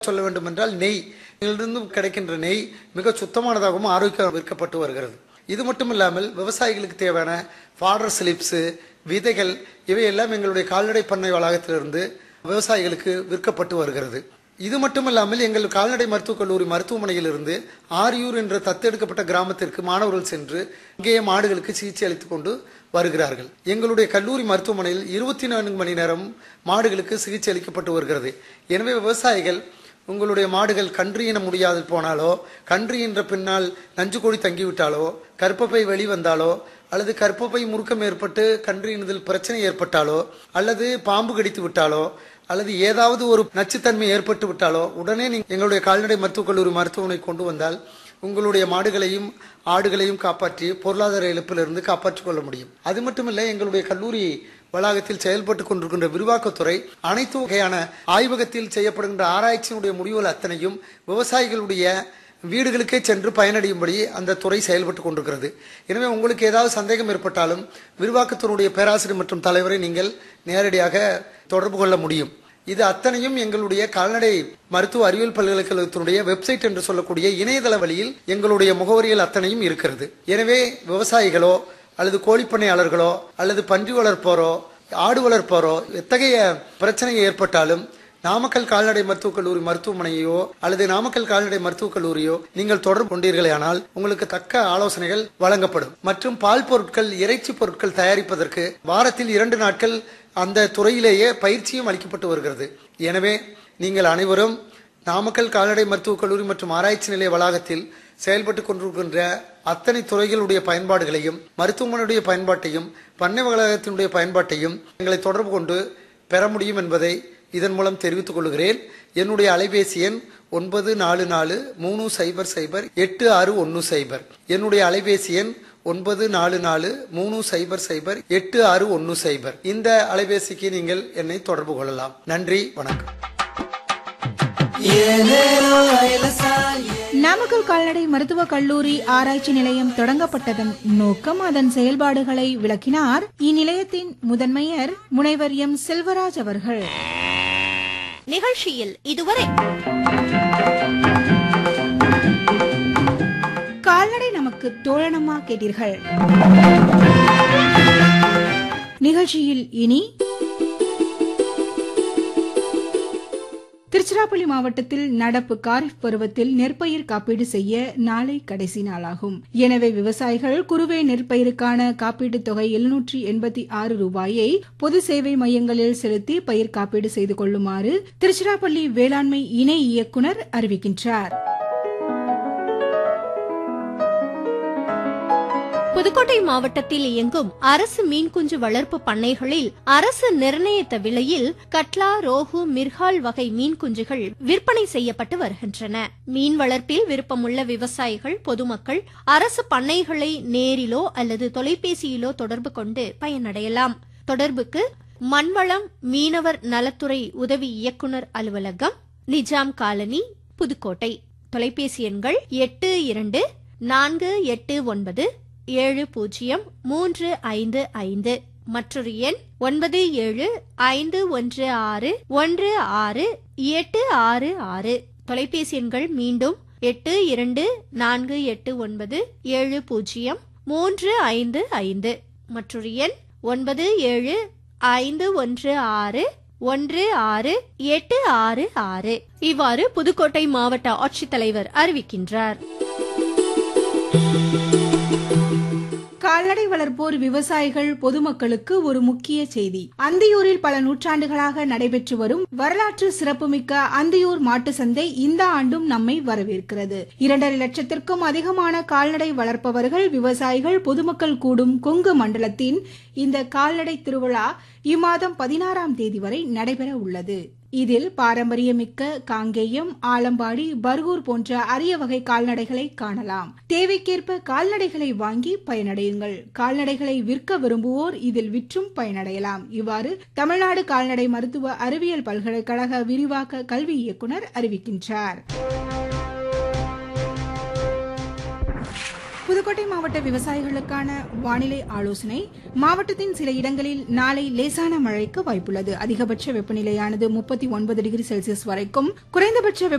சொல்ல வேண்டும் என்றால் நெய் இதிலிருந்து கிடைக்கின்ற நெய் மிக சுத்தமானதாகவும் ஆரோக்கியம் விற்கப்பட்டு வருகிறது இது மட்டும் இல்லாமல் விவசாயிகளுக்கு தேவையான ஃபாடர் ஸ்லிப்ஸு விதைகள் இவையெல்லாம் எங்களுடைய கால்நடை பண்ணை வளாகத்திலிருந்து விவசாயிகளுக்கு விற்கப்பட்டு வருகிறது இது மட்டுமல்லாமல் எங்கள் கால்நடை மருத்துவக் கல்லூரி மருத்துவமனையிலிருந்து ஆரியூர் என்ற தத்தெடுக்கப்பட்ட கிராமத்திற்கு மாணவர்கள் சென்று இங்கேயே மாடுகளுக்கு சிகிச்சை அளித்துக் கொண்டு வருகிறார்கள் எங்களுடைய கல்லூரி மருத்துவமனையில் இருபத்தி நான்கு மணி நேரம் மாடுகளுக்கு சிகிச்சை அளிக்கப்பட்டு வருகிறது எனவே விவசாயிகள் உங்களுடைய மாடுகள் கன்று இன முடியாது போனாலோ கன்று என்ற பின்னால் நஞ்சு கோழி தங்கிவிட்டாலோ கற்பப்பை வெளிவந்தாலோ அல்லது கற்பப்பை முறுக்கம் ஏற்பட்டு கன்று இனதில் பிரச்சனை ஏற்பட்டாலோ அல்லது பாம்பு கடித்து விட்டாலோ அல்லது ஏதாவது ஒரு நச்சுத்தன்மை ஏற்பட்டு விட்டாலோ உடனே நீங்க எங்களுடைய கால்நடை மருத்துவக் கல்லூரி மருத்துவமனை கொண்டு வந்தால் உங்களுடைய மாடுகளையும் ஆடுகளையும் காப்பாற்றி பொருளாதார இழப்பிலிருந்து காப்பாற்றிக் கொள்ள முடியும் அது மட்டுமல்ல எங்களுடைய கல்லூரி வளாகத்தில் செயல்பட்டு கொண்டிருக்கின்ற விரிவாக்கத்துறை அனைத்து வகையான ஆய்வகத்தில் செய்யப்படுகின்ற ஆராய்ச்சியினுடைய முடிவுகள் அத்தனையும் விவசாயிகளுடைய வீடுகளுக்கே சென்று பயனடையும்படி அந்த துறை செயல்பட்டு கொண்டிருக்கிறது எனவே உங்களுக்கு ஏதாவது சந்தேகம் ஏற்பட்டாலும் விரிவாக்கத்துறையுடைய பேராசிரியர் மற்றும் தலைவரை நீங்கள் நேரடியாக தொடர்பு கொள்ள முடியும் இது அத்தனையும் எங்களுடைய கால்நடை மருத்துவ அறிவியல் பல்கலைக்கழகத்தினுடைய வெப்சைட் என்று சொல்லக்கூடிய இணையதள வழியில் எங்களுடைய முகவரிகள் அத்தனையும் இருக்கிறது எனவே விவசாயிகளோ அல்லது கோழிப்பண்ணையாளர்களோ அல்லது பன்றி வளர்ப்போரோ ஆடு வளர்ப்போரோ எத்தகைய பிரச்சனை ஏற்பட்டாலும் நாமக்கல் கால்நடை மருத்துவக் கல்லூரி மருத்துவமனையோ அல்லது நாமக்கல் கால்நடை மருத்துவக் கல்லூரியோ நீங்கள் தொடர்பு கொண்டீர்களேயானால் உங்களுக்கு தக்க ஆலோசனைகள் வழங்கப்படும் மற்றும் பால் பொருட்கள் இறைச்சி பொருட்கள் தயாரிப்பதற்கு வாரத்தில் இரண்டு நாட்கள் அந்த துறையிலேயே பயிற்சியும் அளிக்கப்பட்டு வருகிறது எனவே நீங்கள் அனைவரும் நாமக்கல் கால்நடை மருத்துவக் கல்லூரி மற்றும் ஆராய்ச்சி நிலைய வளாகத்தில் செயல்பட்டு கொண்டிருக்கின்ற அத்தனை துறைகளுடைய பயன்பாடுகளையும் மருத்துவமனையுடைய பயன்பாட்டையும் பண்ணை வளாகத்தினுடைய பயன்பாட்டையும் எங்களை தொடர்பு கொண்டு பெற முடியும் என்பதை இதன் மூலம் தெரிவித்துக் கொள்கிறேன் என்னுடைய அலைபேசி எண் ஒன்பது நாலு நாலு மூணு சைபர் சைபர் எட்டு ஆறு ஒன்று சைபர் என்னுடைய அலைபேசி எண் ஒன்பது நாலு நாலு மூணு சைபர் சைபர் எட்டு ஆறு ஒன்று சைபர் இந்த அலைபேசிக்கு நீங்கள் என்னை தொடர்பு கொள்ளலாம் நன்றி வணக்கம் நாமக்கல் கால்நடை மருத்துவக் கல்லூரி ஆராய்ச்சி நிலையம் தொடங்கப்பட்டதன் நோக்கம் அதன் செயல்பாடுகளை விளக்கினார் இந்நிலையத்தின் முதன்மையர் முனைவர் எம் செல்வராஜ் அவர்கள் நிகழ்ச்சியில் இதுவரை கால்நடை நமக்கு தோழனமா கேட்டீர்கள் நிகழ்ச்சியில் இனி திருச்சிராப்பள்ளி மாவட்டத்தில் நடப்பு காரிஃப் பருவத்தில் நெற்பயிர் காப்பீடு செய்ய நாளை கடைசி நாளாகும் எனவே விவசாயிகள் குறுவை நெற்பயிருக்கான காப்பீட்டுத் தொகை எழுநூற்றி எண்பத்தி ஆறு ரூபாயை பொது சேவை மையங்களில் செலுத்தி பயிர் காப்பீடு செய்து கொள்ளுமாறு திருச்சிராப்பள்ளி வேளாண்மை இணை இயக்குநர் அறிவிக்கின்றார் புதுக்கோட்டை மாவட்டத்தில் இயங்கும் அரசு மீன்குஞ்சு வளர்ப்பு பண்ணைகளில் அரசு நிர்ணயித்த விலையில் கட்லா ரோகு மிர்கால் வகை மீன்குஞ்சுகள் விற்பனை செய்யப்பட்டு வருகின்றன மீன் வளர்ப்பில் விருப்பமுள்ள விவசாயிகள் பொதுமக்கள் அரசு பண்ணைகளை நேரிலோ அல்லது தொலைபேசியிலோ தொடர்பு கொண்டு பயனடையலாம் தொடர்புக்கு மண்வளம் மீனவர் நலத்துறை உதவி இயக்குனர் அலுவலகம் நிஜாம் காலனி புதுக்கோட்டை தொலைபேசி எண்கள் எட்டு இரண்டு நான்கு எட்டு ஒன்பது ஏழு பூஜ்ஜியம் மூன்று ஐந்து ஐந்து மற்றொரு எண் ஒன்பது ஏழு ஐந்து ஒன்று ஆறு ஒன்று ஆறு எட்டு ஆறு ஆறு தொலைபேசி எண்கள் மீண்டும் எட்டு இரண்டு நான்கு எட்டு ஒன்பது ஏழு பூஜ்ஜியம் மூன்று ஐந்து ஐந்து மற்றொரு எண் ஒன்பது ஏழு ஐந்து ஒன்று ஆறு ஒன்று ஆறு எட்டு ஆறு ஆறு இவ்வாறு புதுக்கோட்டை மாவட்ட ஆட்சித்தலைவர் அறிவிக்கின்றார் கால்நடை வளர்ப்போர் விவசாயிகள் பொதுமக்களுக்கு ஒரு முக்கிய செய்தி அந்தியூரில் பல நூற்றாண்டுகளாக நடைபெற்று வரும் வரலாற்று சிறப்புமிக்க அந்தியூர் மாட்டு சந்தை இந்த ஆண்டும் நம்மை வரவேற்கிறது இரண்டரை லட்சத்திற்கும் அதிகமான கால்நடை வளர்ப்பவர்கள் விவசாயிகள் பொதுமக்கள் கூடும் கொங்கு மண்டலத்தின் இந்த கால்நடை திருவிழா இம்மாதம் பதினாறாம் தேதி வரை நடைபெற உள்ளது இதில் பாரம்பரியமிக்க காங்கேயம் ஆலம்பாடி பர்கூர் போன்ற அரிய வகை கால்நடைகளை காணலாம் தேவைக்கேற்ப கால்நடைகளை வாங்கி பயனடையுங்கள் கால்நடைகளை விற்க விரும்புவோர் இதில் விற்றும் பயனடையலாம் இவ்வாறு தமிழ்நாடு கால்நடை மருத்துவ அறிவியல் பல்கலைக்கழக விரிவாக்க கல்வி இயக்குனர் அறிவிக்கின்றார் புதுக்கோட்டை மாவட்ட விவசாயிகளுக்கான வானிலை ஆலோசனை மாவட்டத்தின் சில இடங்களில் நாளை லேசான மழைக்கு வாய்ப்புள்ளது அதிகபட்ச வெப்பநிலையானது முப்பத்தி ஒன்பது டிகிரி செல்சியஸ் வரைக்கும் குறைந்தபட்ச வெப்ப